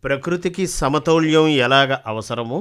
ప్రకృతికి సమతౌల్యం ఎలాగ అవసరమో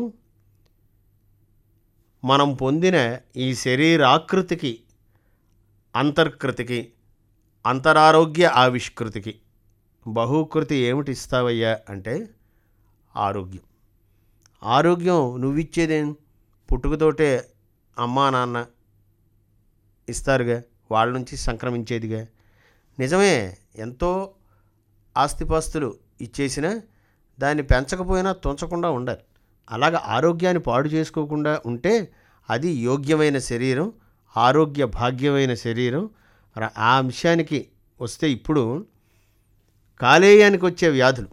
మనం పొందిన ఈ శరీరాకృతికి అంతర్కృతికి అంతరారోగ్య ఆవిష్కృతికి బహుకృతి ఏమిటి ఇస్తావయ్యా అంటే ఆరోగ్యం ఆరోగ్యం నువ్విచ్చేదేం పుట్టుకతోటే అమ్మా నాన్న ఇస్తారుగా వాళ్ళ నుంచి సంక్రమించేదిగా నిజమే ఎంతో ఆస్తిపాస్తులు ఇచ్చేసినా దాన్ని పెంచకపోయినా తుంచకుండా ఉండాలి అలాగ ఆరోగ్యాన్ని పాడు చేసుకోకుండా ఉంటే అది యోగ్యమైన శరీరం ఆరోగ్య భాగ్యమైన శరీరం ర- ఆ అంశానికి వస్తే ఇప్పుడు కాలేయానికి వచ్చే వ్యాధులు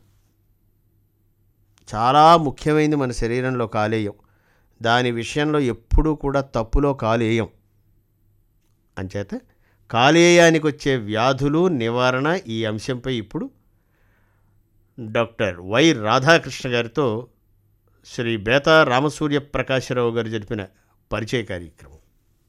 చాలా ముఖ్యమైనది మన శరీరంలో కాలేయం దాని విషయంలో ఎప్పుడూ కూడా తప్పులో కాలేయం అంచేత కాలేయానికి వచ్చే వ్యాధులు నివారణ ఈ అంశంపై ఇప్పుడు డాక్టర్ వై రాధాకృష్ణ గారితో శ్రీ బేతా రామసూర్య ప్రకాశరావు గారు జరిపిన పరిచయ కార్యక్రమం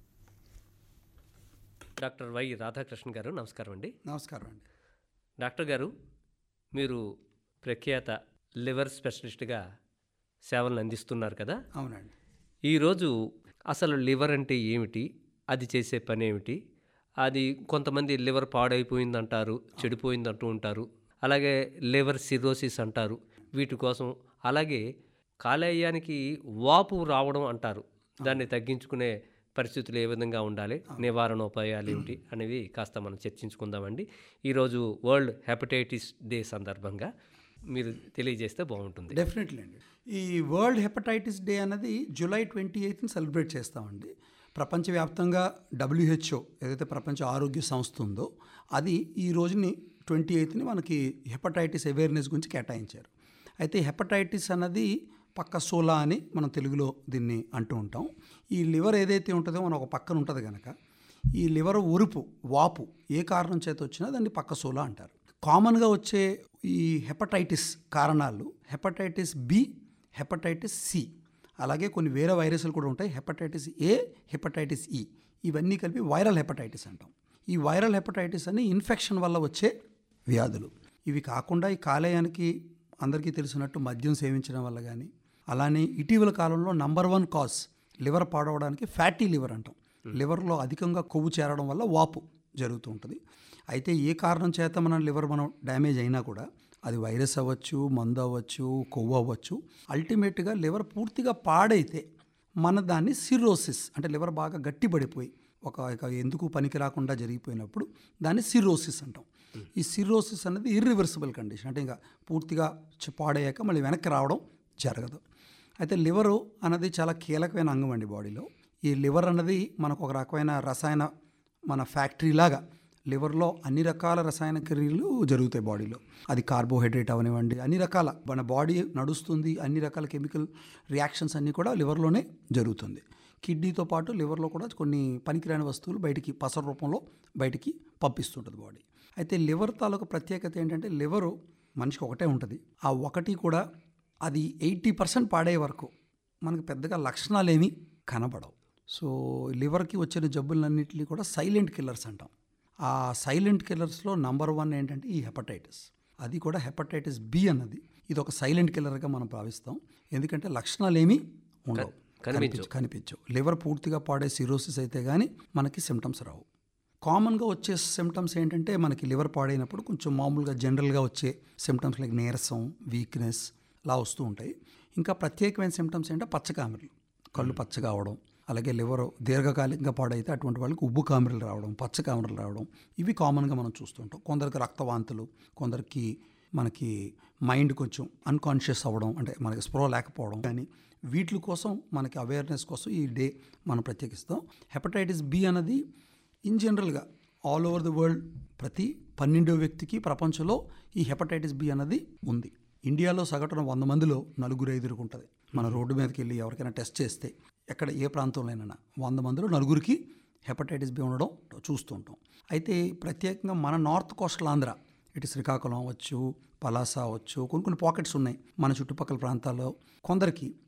డాక్టర్ వై రాధాకృష్ణ గారు నమస్కారం అండి నమస్కారం అండి డాక్టర్ గారు మీరు ప్రఖ్యాత లివర్ స్పెషలిస్ట్గా సేవలను అందిస్తున్నారు కదా అవునండి ఈరోజు అసలు లివర్ అంటే ఏమిటి అది చేసే పని ఏమిటి అది కొంతమంది లివర్ పాడైపోయిందంటారు చెడిపోయిందంటూ ఉంటారు అలాగే లివర్ సిరోసిస్ అంటారు వీటి కోసం అలాగే కాలేయానికి వాపు రావడం అంటారు దాన్ని తగ్గించుకునే పరిస్థితులు ఏ విధంగా ఉండాలి నివారణ ఉపాయాలు ఏమిటి అనేవి కాస్త మనం చర్చించుకుందామండి ఈరోజు వరల్డ్ హెపటైటిస్ డే సందర్భంగా మీరు తెలియజేస్తే బాగుంటుంది డెఫినెట్లీ అండి ఈ వరల్డ్ హెపటైటిస్ డే అన్నది జూలై ట్వంటీ ఎయిత్ని సెలబ్రేట్ చేస్తామండి ప్రపంచవ్యాప్తంగా డబ్ల్యూహెచ్ఓ ఏదైతే ప్రపంచ ఆరోగ్య సంస్థ ఉందో అది ఈ రోజుని ట్వంటీ ఎయిత్ని మనకి హెపటైటిస్ అవేర్నెస్ గురించి కేటాయించారు అయితే హెపటైటిస్ అన్నది పక్క సోలా అని మనం తెలుగులో దీన్ని అంటూ ఉంటాం ఈ లివర్ ఏదైతే ఉంటుందో మన ఒక పక్కన ఉంటుంది కనుక ఈ లివర్ ఉరుపు వాపు ఏ కారణం చేత వచ్చినా దాన్ని పక్క సోలా అంటారు కామన్గా వచ్చే ఈ హెపటైటిస్ కారణాలు హెపటైటిస్ బి హెపటైటిస్ సి అలాగే కొన్ని వేరే వైరస్లు కూడా ఉంటాయి హెపటైటిస్ ఏ హెపటైటిస్ ఈ ఇవన్నీ కలిపి వైరల్ హెపటైటిస్ అంటాం ఈ వైరల్ హెపటైటిస్ అని ఇన్ఫెక్షన్ వల్ల వచ్చే వ్యాధులు ఇవి కాకుండా ఈ కాలేయానికి అందరికీ తెలిసినట్టు మద్యం సేవించడం వల్ల కానీ అలానే ఇటీవల కాలంలో నంబర్ వన్ కాజ్ లివర్ పాడవడానికి ఫ్యాటీ లివర్ అంటాం లివర్లో అధికంగా కొవ్వు చేరడం వల్ల వాపు జరుగుతూ ఉంటుంది అయితే ఏ కారణం చేత మనం లివర్ మనం డ్యామేజ్ అయినా కూడా అది వైరస్ అవ్వచ్చు మందు అవ్వచ్చు కొవ్వు అవ్వచ్చు అల్టిమేట్గా లివర్ పూర్తిగా పాడైతే మన దాన్ని సిరోసిస్ అంటే లివర్ బాగా గట్టిపడిపోయి ఒక ఇక ఎందుకు పనికి రాకుండా జరిగిపోయినప్పుడు దాన్ని సిరోసిస్ అంటాం ఈ సిరోసిస్ అనేది ఇర్రివర్సిబుల్ కండిషన్ అంటే ఇంకా పూర్తిగా చ- పాడయ్యాక మళ్ళీ వెనక్కి రావడం జరగదు అయితే లివరు అన్నది చాలా కీలకమైన అంగం అండి బాడీలో ఈ లివర్ అన్నది మనకు ఒక రకమైన రసాయన మన ఫ్యాక్టరీ లాగా లివర్లో అన్ని రకాల రసాయన క్రియలు జరుగుతాయి బాడీలో అది కార్బోహైడ్రేట్ అవనివ్వండి అన్ని రకాల మన బాడీ నడుస్తుంది అన్ని రకాల కెమికల్ రియాక్షన్స్ అన్నీ కూడా లివర్లోనే జరుగుతుంది కిడ్నీతో పాటు లివర్లో కూడా కొన్ని పనికిరాని వస్తువులు బయటికి పసర రూపంలో బయటికి పంపిస్తుంటుంది బాడీ అయితే లివర్ తాలూకు ప్రత్యేకత ఏంటంటే లివరు మనిషికి ఒకటే ఉంటుంది ఆ ఒకటి కూడా అది ఎయిటీ పర్సెంట్ పాడే వరకు మనకు పెద్దగా లక్షణాలు ఏమీ కనబడవు సో లివర్కి వచ్చిన జబ్బులన్నింటినీ కూడా సైలెంట్ కిల్లర్స్ అంటాం ఆ సైలెంట్ కిల్లర్స్లో నంబర్ వన్ ఏంటంటే ఈ హెపటైటిస్ అది కూడా హెపటైటిస్ బి అన్నది ఇది ఒక సైలెంట్ కిల్లర్గా మనం భావిస్తాం ఎందుకంటే లక్షణాలు ఏమీ ఉండవు కనిపించవు కనిపించవు లివర్ పూర్తిగా పాడే సిరోసిస్ అయితే కానీ మనకి సిమ్టమ్స్ రావు కామన్గా వచ్చే సిమ్టమ్స్ ఏంటంటే మనకి లివర్ పాడైనప్పుడు కొంచెం మామూలుగా జనరల్గా వచ్చే సిమ్టమ్స్ లైక్ నీరసం వీక్నెస్ లా వస్తూ ఉంటాయి ఇంకా ప్రత్యేకమైన సిమ్టమ్స్ ఏంటంటే పచ్చకామెరలు కళ్ళు పచ్చగా అవడం అలాగే లివర్ దీర్ఘకాలికంగా పాడైతే అటువంటి వాళ్ళకి ఉబ్బు కామెరలు రావడం పచ్చ కామెరలు రావడం ఇవి కామన్గా మనం చూస్తుంటాం కొందరికి రక్తవాంతులు కొందరికి మనకి మైండ్ కొంచెం అన్కాన్షియస్ అవ్వడం అంటే మనకి స్పృహ లేకపోవడం కానీ వీటి కోసం మనకి అవేర్నెస్ కోసం ఈ డే మనం ప్రత్యేకిస్తాం హెపటైటిస్ బి అన్నది ఇన్ జనరల్గా ఆల్ ఓవర్ ది వరల్డ్ ప్రతి పన్నెండో వ్యక్తికి ప్రపంచంలో ఈ హెపటైటిస్ బి అన్నది ఉంది ఇండియాలో సగటున వంద మందిలో నలుగురు ఐదుగురికి ఉంటుంది మన రోడ్డు మీదకి వెళ్ళి ఎవరికైనా టెస్ట్ చేస్తే ఎక్కడ ఏ ప్రాంతంలోనైనా వంద మందిలో నలుగురికి హెపటైటిస్ బి ఉండడం చూస్తూ ఉంటాం అయితే ప్రత్యేకంగా మన నార్త్ కోస్టల్ ఆంధ్ర ఇటు శ్రీకాకుళం అవ్వచ్చు పలాస అవ్వచ్చు కొన్ని కొన్ని పాకెట్స్ ఉన్నాయి మన చుట్టుపక్కల ప్రాంతాల్లో కొందరికి